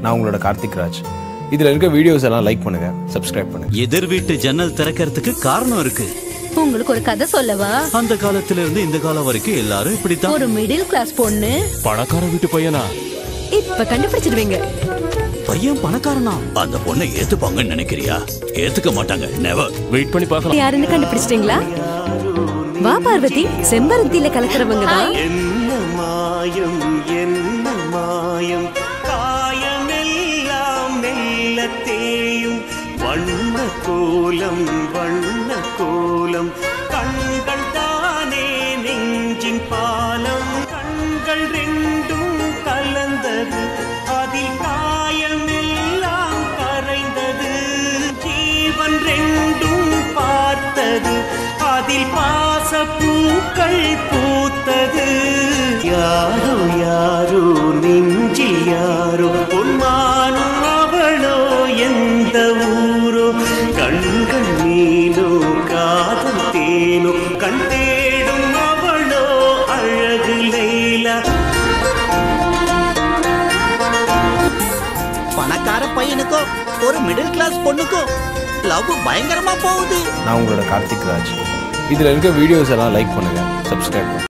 நான் உங்களோட கார்த்திக் ராஜ் இதில் இருக்க வீடியோஸ் எல்லாம் லைக் பண்ணுங்க சப்ஸ்கிரைப் பண்ணுங்க எதிர் வீட்டு ஜன்னல் திறக்கிறதுக்கு காரணம் இருக்கு உங்களுக்கு ஒரு கதை சொல்லவா அந்த காலத்துல இருந்து இந்த காலம் வரைக்கும் எல்லாரும் இப்படித்தான் ஒரு மிடில் கிளாஸ் பொண்ணு பணக்கார வீட்டு பையனா இப்ப கண்டுபிடிச்சிடுவீங்க பையன் பணக்காரனா அந்த பொண்ணை ஏத்துப்பாங்கன்னு நினைக்கிறியா ஏத்துக்க மாட்டாங்க நெவர் வெயிட் பண்ணி பார்க்கலாம் யாருன்னு கண்டுபிடிச்சிட்டீங்களா வா பார்வதி செம்பருத்தியில கலக்கிறவங்க தான் என்ன மாயம் என்ன மாயம் காயமெல்லாம் மெல்ல தேயும் வண்ண கோலம் வண்ண கோலம் கண்கள் தானே நெஞ்சின் பாலம் கண்கள் ரெண்டும் கலந்தது அதில் காயமெல்லாம் கரைந்தது ஜீவன் ரெண்டும் பார்த்தது அதில் பாச பூக்கள் பூத்தது யாரோ யாரோ நெஞ்சில் யாரோ பொன்மானும் அவளோ எந்த ஊரோ கண்கள் மீனோ காதல் தேனோ கண் தேடும் அவளோ அழகு லைலா பணக்கார பையனுக்கும் ஒரு மிடில் கிளாஸ் பொண்ணுக்கும் லவ் பயங்கரமா போகுது நான் உங்களோட கார்த்திக் ராஜ் இதில் இருக்க வீடியோஸ் எல்லாம் லைக் பண்ணுங்க சப்ஸ்கிரைப் பண்ணுங்க